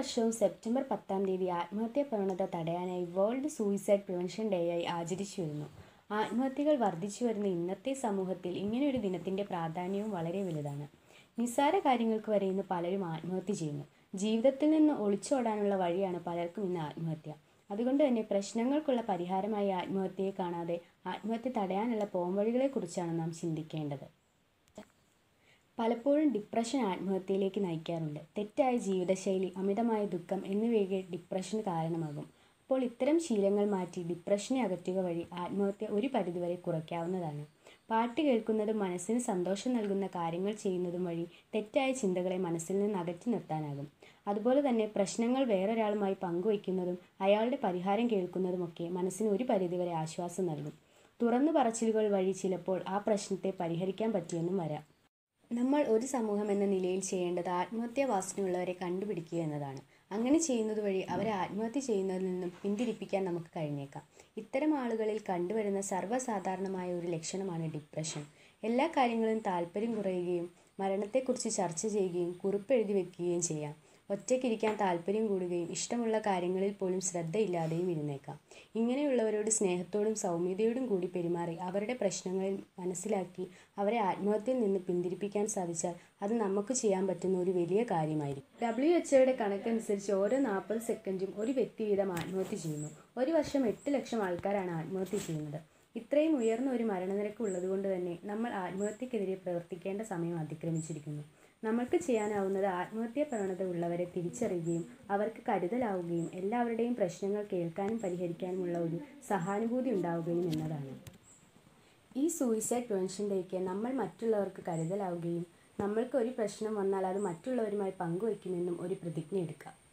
വർഷവും സെപ്റ്റംബർ പത്താം തീയതി ആത്മഹത്യാ പ്രവണത തടയാനായി വേൾഡ് സൂയിസൈഡ് പ്രിവെൻഷൻ ഡേയായി ആചരിച്ചു വരുന്നു ആത്മഹത്യകൾ വർദ്ധിച്ചു വരുന്ന ഇന്നത്തെ സമൂഹത്തിൽ ഇങ്ങനെയൊരു ദിനത്തിൻ്റെ പ്രാധാന്യവും വളരെ വലുതാണ് നിസ്സാര കാര്യങ്ങൾക്ക് വരെ ഇന്ന് പലരും ആത്മഹത്യ ചെയ്യുന്നു ജീവിതത്തിൽ നിന്ന് ഒളിച്ചോടാനുള്ള വഴിയാണ് പലർക്കും ഇന്ന് ആത്മഹത്യ അതുകൊണ്ട് തന്നെ പ്രശ്നങ്ങൾക്കുള്ള പരിഹാരമായി ആത്മഹത്യയെ കാണാതെ ആത്മഹത്യ തടയാനുള്ള പോംവഴികളെക്കുറിച്ചാണ് നാം ചിന്തിക്കേണ്ടത് പലപ്പോഴും ഡിപ്രഷൻ ആത്മഹത്യയിലേക്ക് നയിക്കാറുണ്ട് തെറ്റായ ജീവിതശൈലി അമിതമായ ദുഃഖം എന്നിവയൊക്കെ ഡിപ്രഷന് കാരണമാകും അപ്പോൾ ഇത്തരം ശീലങ്ങൾ മാറ്റി ഡിപ്രഷനെ അകറ്റുക വഴി ആത്മഹത്യ ഒരു പരിധിവരെ കുറയ്ക്കാവുന്നതാണ് പാട്ട് കേൾക്കുന്നതും മനസ്സിന് സന്തോഷം നൽകുന്ന കാര്യങ്ങൾ ചെയ്യുന്നതും വഴി തെറ്റായ ചിന്തകളെ മനസ്സിൽ നിന്ന് അകറ്റി നിർത്താനാകും അതുപോലെ തന്നെ പ്രശ്നങ്ങൾ വേറൊരാളുമായി പങ്കുവയ്ക്കുന്നതും അയാളുടെ പരിഹാരം കേൾക്കുന്നതുമൊക്കെ മനസ്സിന് ഒരു പരിധിവരെ ആശ്വാസം നൽകും തുറന്നു പറച്ചിലുകൾ വഴി ചിലപ്പോൾ ആ പ്രശ്നത്തെ പരിഹരിക്കാൻ പറ്റിയെന്നും വരാം നമ്മൾ ഒരു സമൂഹം എന്ന നിലയിൽ ചെയ്യേണ്ടത് ആത്മഹത്യാ വാസനയുള്ളവരെ കണ്ടുപിടിക്കുക എന്നതാണ് അങ്ങനെ ചെയ്യുന്നത് വഴി അവരെ ആത്മഹത്യ ചെയ്യുന്നതിൽ നിന്നും പിന്തിരിപ്പിക്കാൻ നമുക്ക് കഴിഞ്ഞേക്കാം ഇത്തരം ആളുകളിൽ കണ്ടുവരുന്ന സർവ്വസാധാരണമായ ഒരു ലക്ഷണമാണ് ഡിപ്രഷൻ എല്ലാ കാര്യങ്ങളും താല്പര്യം കുറയുകയും മരണത്തെക്കുറിച്ച് ചർച്ച ചെയ്യുകയും കുറിപ്പ് എഴുതി വെക്കുകയും ചെയ്യാം ഒറ്റയ്ക്കിരിക്കാൻ താല്പര്യം കൂടുകയും ഇഷ്ടമുള്ള കാര്യങ്ങളിൽ പോലും ശ്രദ്ധയില്ലാതെയും ഇരുന്നേക്കാം ഇങ്ങനെയുള്ളവരോട് സ്നേഹത്തോടും സൗമ്യതയോടും കൂടി പെരുമാറി അവരുടെ പ്രശ്നങ്ങളിൽ മനസ്സിലാക്കി അവരെ ആത്മഹത്യയിൽ നിന്ന് പിന്തിരിപ്പിക്കാൻ സാധിച്ചാൽ അത് നമുക്ക് ചെയ്യാൻ പറ്റുന്ന ഒരു വലിയ കാര്യമായിരിക്കും ഡബ്ല്യു എച്ച് ഒയുടെ കണക്കനുസരിച്ച് ഓരോ നാൽപ്പത് സെക്കൻഡും ഒരു വ്യക്തി വീതം ആത്മഹത്യ ചെയ്യുന്നു ഒരു വർഷം എട്ട് ലക്ഷം ആൾക്കാരാണ് ആത്മഹത്യ ചെയ്യുന്നത് ഇത്രയും ഉയർന്ന ഒരു മരണനിരക്ക് ഉള്ളതുകൊണ്ട് തന്നെ നമ്മൾ ആത്മഹത്യക്കെതിരെ പ്രവർത്തിക്കേണ്ട സമയം അതിക്രമിച്ചിരിക്കുന്നു നമ്മൾക്ക് ചെയ്യാനാവുന്നത് ആത്മഹത്യാ പ്രവണത ഉള്ളവരെ തിരിച്ചറിയുകയും അവർക്ക് കരുതലാവുകയും എല്ലാവരുടെയും പ്രശ്നങ്ങൾ കേൾക്കാനും പരിഹരിക്കാനുമുള്ള ഒരു സഹാനുഭൂതി ഉണ്ടാവുകയും എന്നതാണ് ഈ സൂയിസൈഡ് പ്രിവെൻഷൻ ഡേക്ക് നമ്മൾ മറ്റുള്ളവർക്ക് കരുതലാവുകയും നമ്മൾക്ക് ഒരു പ്രശ്നം വന്നാൽ അത് മറ്റുള്ളവരുമായി പങ്കുവയ്ക്കുമെന്നും ഒരു പ്രതിജ്ഞ എടുക്കാം